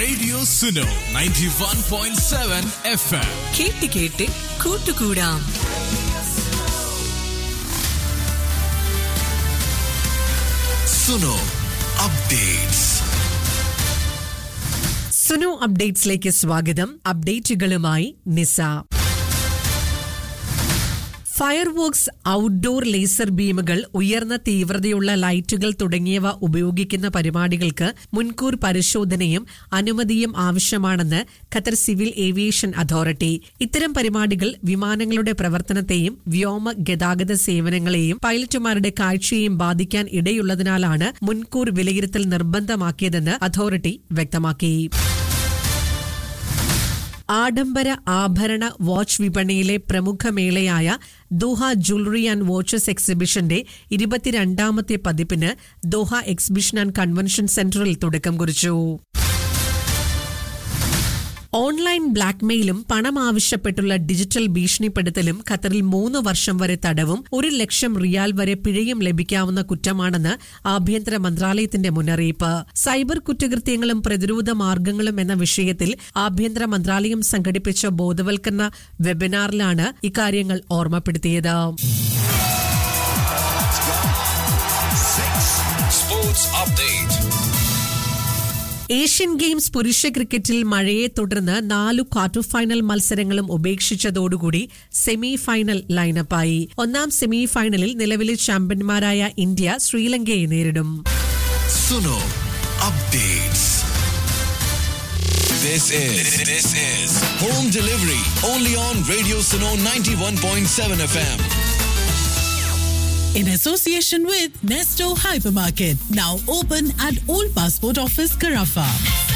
Radio Suno 91.7 FM. കേട്ട് കേട്ട് കൂട്ടുകൂടാം Suno Updates. സുനു അപ്ഡേറ്റ്സിലേക്ക് സ്വാഗതം അപ്ഡേറ്റുകളുമായി നിസ ഫയർവർക്സ് ഔട്ട്ഡോർ ലേസർ ബീമുകൾ ഉയർന്ന തീവ്രതയുള്ള ലൈറ്റുകൾ തുടങ്ങിയവ ഉപയോഗിക്കുന്ന പരിപാടികൾക്ക് മുൻകൂർ പരിശോധനയും അനുമതിയും ആവശ്യമാണെന്ന് ഖത്തർ സിവിൽ ഏവിയേഷൻ അതോറിറ്റി ഇത്തരം പരിപാടികൾ വിമാനങ്ങളുടെ പ്രവർത്തനത്തെയും വ്യോമ ഗതാഗത സേവനങ്ങളെയും പൈലറ്റുമാരുടെ കാഴ്ചയെയും ബാധിക്കാൻ ഇടയുള്ളതിനാലാണ് മുൻകൂർ വിലയിരുത്തൽ നിർബന്ധമാക്കിയതെന്ന് അതോറിറ്റി വ്യക്തമാക്കി ആഡംബര ആഭരണ വാച്ച് വിപണിയിലെ പ്രമുഖ മേളയായ ദോഹ ജ്വല്ലറി ആൻഡ് വാച്ചസ് എക്സിബിഷന്റെ ഇരുപത്തിരണ്ടാമത്തെ പതിപ്പിന് ദോഹ എക്സിബിഷൻ ആൻഡ് കൺവെൻഷൻ സെന്ററിൽ തുടക്കം കുറിച്ചു ഓൺലൈൻ ബ്ലാക്ക്മെയിലും പണം ആവശ്യപ്പെട്ടുള്ള ഡിജിറ്റൽ ഭീഷണിപ്പെടുത്തലും ഖത്തറിൽ മൂന്ന് വർഷം വരെ തടവും ഒരു ലക്ഷം റിയാൽ വരെ പിഴയും ലഭിക്കാവുന്ന കുറ്റമാണെന്ന് ആഭ്യന്തര മന്ത്രാലയത്തിന്റെ മുന്നറിയിപ്പ് സൈബർ കുറ്റകൃത്യങ്ങളും പ്രതിരോധ മാർഗങ്ങളും എന്ന വിഷയത്തിൽ ആഭ്യന്തര മന്ത്രാലയം സംഘടിപ്പിച്ച ബോധവൽക്കരണ വെബിനാറിലാണ് ഇക്കാര്യങ്ങൾ ഓർമ്മപ്പെടുത്തിയത് Sports Update. ഏഷ്യൻ ഗെയിംസ് പുരുഷ ക്രിക്കറ്റിൽ മഴയെ തുടർന്ന് നാലു ക്വാർട്ടർ ഫൈനൽ മത്സരങ്ങളും ഉപേക്ഷിച്ചതോടുകൂടി സെമി ഫൈനൽ ലൈനപ്പായി ഒന്നാം സെമി ഫൈനലിൽ നിലവിലെ ചാമ്പ്യന്മാരായ ഇന്ത്യ ശ്രീലങ്കയെ നേരിടും Suno Updates. This is this is home delivery only on Radio Suno 91.7 FM. in association with Nesto Hypermarket, now open at Old Passport Office, Carafa.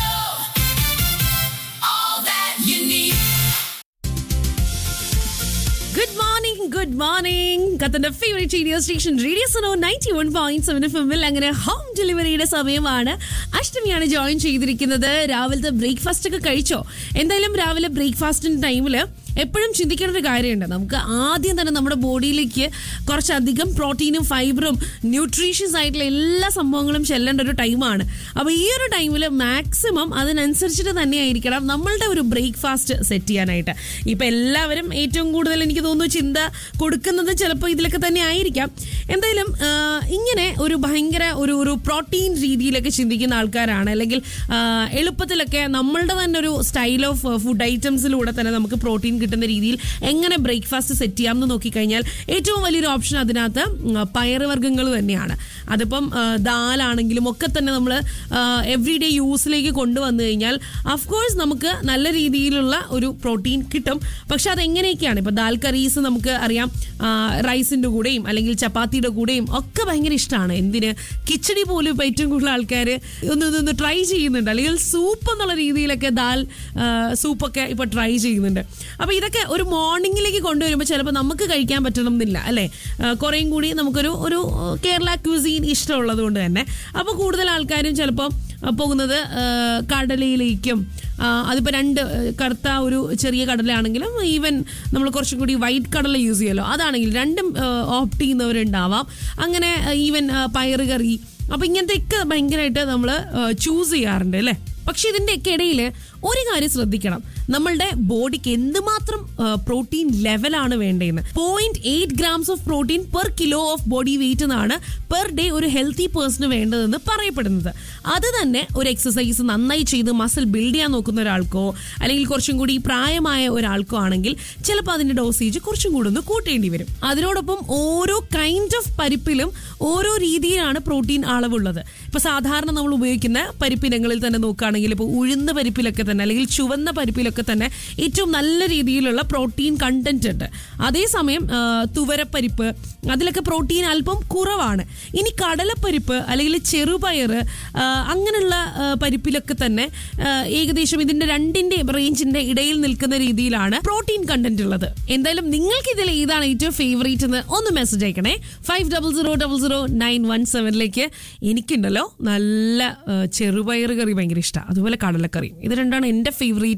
Good morning good morning ഖത്തറിന്റെ favourite radio station radio Suno ninety one point seven F എമ്മിൽ അങ്ങനെ home ഡെലിവറിയുടെ സമയമാണ് അഷ്ടമിയാണ് join ചെയ്തിരിക്കുന്നത് രാവിലത്തെ breakfast ഒക്കെ കഴിച്ചോ എന്തായാലും രാവിലെ ബ്രേക്ക്ഫാസ്റ്റിന്റെ ടൈമിൽ എപ്പോഴും ചിന്തിക്കേണ്ട ഒരു കാര്യമുണ്ട് നമുക്ക് ആദ്യം തന്നെ നമ്മുടെ ബോഡിയിലേക്ക് കുറച്ചധികം പ്രോട്ടീനും ഫൈബറും ന്യൂട്രീഷ്യസ് ആയിട്ടുള്ള എല്ലാ സംഭവങ്ങളും ചെല്ലേണ്ട ഒരു ടൈമാണ് അപ്പോൾ ഈ ഒരു ടൈമിൽ മാക്സിമം അതിനനുസരിച്ചിട്ട് തന്നെയായിരിക്കണം നമ്മളുടെ ഒരു ബ്രേക്ക്ഫാസ്റ്റ് സെറ്റ് ചെയ്യാനായിട്ട് ഇപ്പം എല്ലാവരും ഏറ്റവും കൂടുതൽ എനിക്ക് തോന്നുന്നു ചിന്ത കൊടുക്കുന്നത് ചിലപ്പോൾ ഇതിലൊക്കെ തന്നെ ആയിരിക്കാം എന്തായാലും ആ, ഇങ്ങനെ ഒരു ഭയങ്കര ഒരു ഒരു പ്രോട്ടീൻ രീതിയിലൊക്കെ ചിന്തിക്കുന്ന ആൾക്കാരാണ് അല്ലെങ്കിൽ ആ, എളുപ്പത്തിലൊക്കെ നമ്മളുടെ തന്നെ ഒരു സ്റ്റൈൽ ഓഫ് ഫുഡ് ഐറ്റംസിലൂടെ തന്നെ നമുക്ക് പ്രോട്ടീൻ കിട്ടുന്ന രീതിയിൽ എങ്ങനെ ബ്രേക്ക്ഫാസ്റ്റ് സെറ്റ് ചെയ്യാം എന്ന് നോക്കിക്കഴിഞ്ഞാൽ ഏറ്റവും വലിയൊരു ഓപ്ഷൻ അതിനകത്ത് പയറുവർഗ്ഗങ്ങൾ തന്നെയാണ് അതിപ്പം ആ, ദാലാണെങ്കിലും ഒക്കെ തന്നെ നമ്മൾ എവറി ഡേ യൂസിലേക്ക് കൊണ്ടുവന്നു കഴിഞ്ഞാൽ അഫ്കോഴ്സ് നമുക്ക് നല്ല രീതിയിലുള്ള ഒരു പ്രോട്ടീൻ കിട്ടും പക്ഷെ അതെങ്ങനെയൊക്കെയാണ് ഇപ്പൊ ദാൽ കറീസ് നമുക്ക് അറിയാം റൈസിന്റെ കൂടെയും അല്ലെങ്കിൽ ചപ്പാത്തിയുടെ കൂടെയും ഒക്കെ ഭയങ്കര ഇഷ്ടമാണ് എന്തിന് കിച്ചടി പോലും ഇപ്പൊ ഏറ്റവും കൂടുതൽ ആൾക്കാർ ഒന്ന് ഇതൊന്ന് ട്രൈ ചെയ്യുന്നുണ്ട് അല്ലെങ്കിൽ സൂപ്പ് എന്നുള്ള രീതിയിലൊക്കെ ദാൽ സൂപ്പൊക്കെ ഇപ്പൊ ട്രൈ ചെയ്യുന്നുണ്ട് അപ്പൊ ഇതൊക്കെ ഒരു മോർണിംഗിലേക്ക് കൊണ്ടുവരുമ്പോൾ ചിലപ്പോൾ നമുക്ക് കഴിക്കാൻ പറ്റണം എന്നില്ല അല്ലേ കുറേയും കൂടി നമുക്കൊരു ഒരു ആ, കേരള ക്യൂസീൻ ഇഷ്ടമുള്ളത് കൊണ്ട് തന്നെ അപ്പോൾ കൂടുതൽ ആൾക്കാരും ചിലപ്പോൾ പോകുന്നത് ആ, കടലയിലേക്കും ആ, അതിപ്പോൾ രണ്ട് ആ, കറുത്ത ഒരു ചെറിയ കടലയാണെങ്കിലും ഈവൻ നമ്മൾ കുറച്ചും കൂടി വൈറ്റ് കടല യൂസ് ചെയ്യുമല്ലോ അതാണെങ്കിൽ രണ്ടും ഓപ്റ്റ് ചെയ്യുന്നവരുണ്ടാവാം അങ്ങനെ ഈവൻ പയറ് കറി അപ്പൊ ഇങ്ങനത്തെയൊക്കെ ഭയങ്കരമായിട്ട് നമ്മൾ ചൂസ് ചെയ്യാറുണ്ട് അല്ലേ പക്ഷെ ഇതിന്റെയൊക്കെ ഇടയിൽ ഒരു കാര്യം ശ്രദ്ധിക്കണം നമ്മളുടെ ബോഡിക്ക് എന്തുമാത്രം പ്രോട്ടീൻ ലെവലാണ് വേണ്ടതെന്ന് point eight grams of protein per kilo of body weight എന്നാണ് പെർ ഡേ ഒരു ഹെൽത്തി പേഴ്സണ് വേണ്ടതെന്ന് പറയപ്പെടുന്നത് അത് തന്നെ ഒരു എക്സസൈസ് നന്നായി ചെയ്ത് മസിൽ ബിൽഡ് ചെയ്യാൻ നോക്കുന്ന ഒരാൾക്കോ അല്ലെങ്കിൽ കുറച്ചും കൂടി പ്രായമായ ഒരാൾക്കോ ആണെങ്കിൽ ചിലപ്പോൾ അതിന്റെ ഡോസേജ് കുറച്ചും കൂടി ഒന്ന് കൂട്ടേണ്ടി വരും അതിനോടൊപ്പം ഓരോ കൈൻഡ് ഓഫ് പരിപ്പിലും ഓരോ രീതിയിലാണ് പ്രോട്ടീൻ അളവുള്ളത് ഇപ്പൊ സാധാരണ നമ്മൾ ഉപയോഗിക്കുന്ന പരിപ്പിനങ്ങളിൽ തന്നെ നോക്കുകയാണെങ്കിൽ ഇപ്പോൾ ഉഴുന്ന പരിപ്പിലൊക്കെ തന്നെ അല്ലെങ്കിൽ ചുവന്ന പരിപ്പിലൊക്കെ തന്നെ ഏറ്റവും നല്ല രീതിയിലുള്ള പ്രോട്ടീൻ കണ്ടന്റ് ഉണ്ട് അതേസമയം ആ, തുവരപ്പരിപ്പ് അതിലൊക്കെ പ്രോട്ടീൻ അല്പം കുറവാണ് ഇനി കടലപ്പരിപ്പ് അല്ലെങ്കിൽ ചെറുപയർ ആ, അങ്ങനെയുള്ള ആ, പരിപ്പിലൊക്കെ തന്നെ ആ, ഏകദേശം ഇതിന്റെ രണ്ടിന്റെ റേഞ്ചിന്റെ ഇടയിൽ നിൽക്കുന്ന രീതിയിലാണ് പ്രോട്ടീൻ കണ്ടന്റ് ഉള്ളത് എന്തായാലും നിങ്ങൾക്ക് ഇതിൽ ഏതാണ് ഏറ്റവും ഫേവറേറ്റ് എന്ന് ഒന്ന് മെസ്സേജ് അയക്കണേ five double zero double zero nine one സെവനിലേക്ക് എനിക്കുണ്ടല്ലോ നല്ല ആ, ചെറുപയർ കറി ഭയങ്കര ഇഷ്ടമാണ് അതുപോലെ കടലക്കറി ഇത് രണ്ടാണ് എൻ്റെ ഫേവറേറ്റ് സത്യത്തിൽ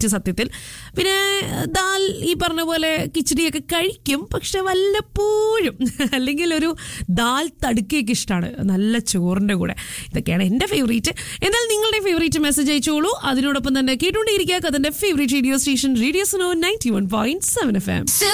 പിന്നെ ദാൽ ഈ പറഞ്ഞ പോലെ കിച്ചടിയൊക്കെ കഴിക്കും പക്ഷെ വല്ലപ്പോഴും അല്ലെങ്കിൽ ഒരു ദാൽ തടുക്കയൊക്കെ ഇഷ്ടമാണ് നല്ല ചോറിൻ്റെ കൂടെ ഇതൊക്കെയാണ് എൻ്റെ ഫേവറേറ്റ് എന്നാൽ നിങ്ങളുടെ ഫേവറേറ്റ് മെസ്സേജ് അയച്ചോളൂ അതിനോടൊപ്പം തന്നെ കേട്ടുകൊണ്ടേയിരിക്കുക കഥൻ്റെ favourite radio station radio Suno ninety one point seven F M